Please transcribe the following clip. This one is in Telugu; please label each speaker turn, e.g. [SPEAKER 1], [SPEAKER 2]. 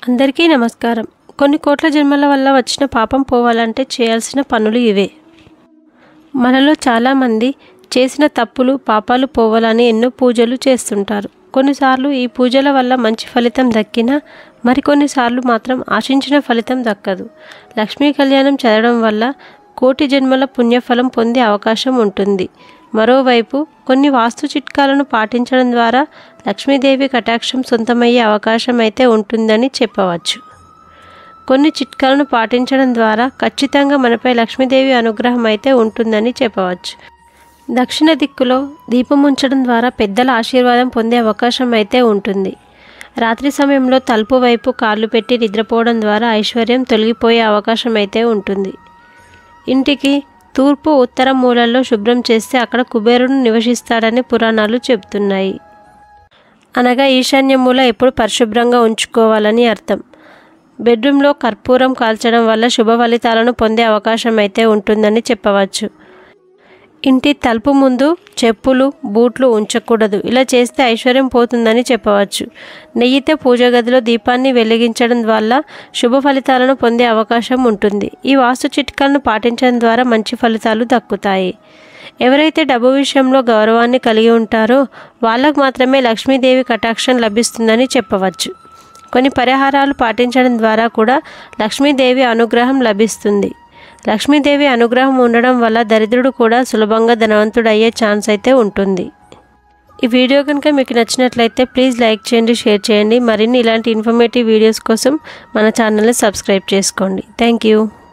[SPEAKER 1] అందరికీ నమస్కారం కొన్ని కోట్ల జన్మల వల్ల వచ్చిన పాపం పోవాలంటే చేయాల్సిన పనులు ఇవే మనలో చాలామంది చేసిన తప్పులు పాపాలు పోవాలని ఎన్నో పూజలు చేస్తుంటారు కొన్నిసార్లు ఈ పూజల వల్ల మంచి ఫలితం దక్కినా మరికొన్నిసార్లు మాత్రం ఆశించిన ఫలితం దక్కదు లక్ష్మీ కళ్యాణం చదవడం వల్ల కోటి జన్మల పుణ్యఫలం పొందే అవకాశం ఉంటుంది మరోవైపు కొన్ని వాస్తు చిట్కాలను పాటించడం ద్వారా లక్ష్మీదేవి కటాక్షం సొంతమయ్యే అవకాశం అయితే ఉంటుందని చెప్పవచ్చు కొన్ని చిట్కాలను పాటించడం ద్వారా ఖచ్చితంగా మనపై లక్ష్మీదేవి అనుగ్రహం అయితే ఉంటుందని చెప్పవచ్చు దక్షిణ దిక్కులో దీపం ఉంచడం ద్వారా పెద్దల ఆశీర్వాదం పొందే అవకాశం అయితే ఉంటుంది రాత్రి సమయంలో తలుపు వైపు కాళ్ళు పెట్టి నిద్రపోవడం ద్వారా ఐశ్వర్యం తొలగిపోయే అవకాశం అయితే ఉంటుంది ఇంటికి తూర్పు ఉత్తర మూలల్లో శుభ్రం చేస్తే అక్కడ కుబేరుడు నివసిస్తాడని పురాణాలు చెబుతున్నాయి అనగా ఈశాన్య మూల ఎప్పుడు పరిశుభ్రంగా ఉంచుకోవాలని అర్థం బెడ్రూమ్లో కర్పూరం కాల్చడం వల్ల శుభ ఫలితాలను పొందే అవకాశం అయితే ఉంటుందని చెప్పవచ్చు ఇంటి తలుపు ముందు చెప్పులు బూట్లు ఉంచకూడదు ఇలా చేస్తే ఐశ్వర్యం పోతుందని చెప్పవచ్చు నెయ్యితో పూజ గదిలో దీపాన్ని వెలిగించడం వల్ల శుభ ఫలితాలను పొందే అవకాశం ఉంటుంది ఈ వాస్తు చిట్కాలను పాటించడం ద్వారా మంచి ఫలితాలు దక్కుతాయి ఎవరైతే డబ్బు విషయంలో గౌరవాన్ని కలిగి ఉంటారో వాళ్ళకు మాత్రమే లక్ష్మీదేవి కటాక్షం లభిస్తుందని చెప్పవచ్చు కొన్ని పరిహారాలు పాటించడం ద్వారా కూడా లక్ష్మీదేవి అనుగ్రహం లభిస్తుంది లక్ష్మీదేవి అనుగ్రహం ఉండడం వల్ల దరిద్రుడు కూడా సులభంగా ధనవంతుడు అయ్యే ఛాన్స్ అయితే ఉంటుంది ఈ వీడియో కనుక మీకు నచ్చినట్లయితే ప్లీజ్ లైక్ చేయండి షేర్ చేయండి మరిన్ని ఇలాంటి ఇన్ఫర్మేటివ్ వీడియోస్ కోసం మన ఛానల్ని సబ్స్క్రైబ్ చేసుకోండి థ్యాంక్ యూ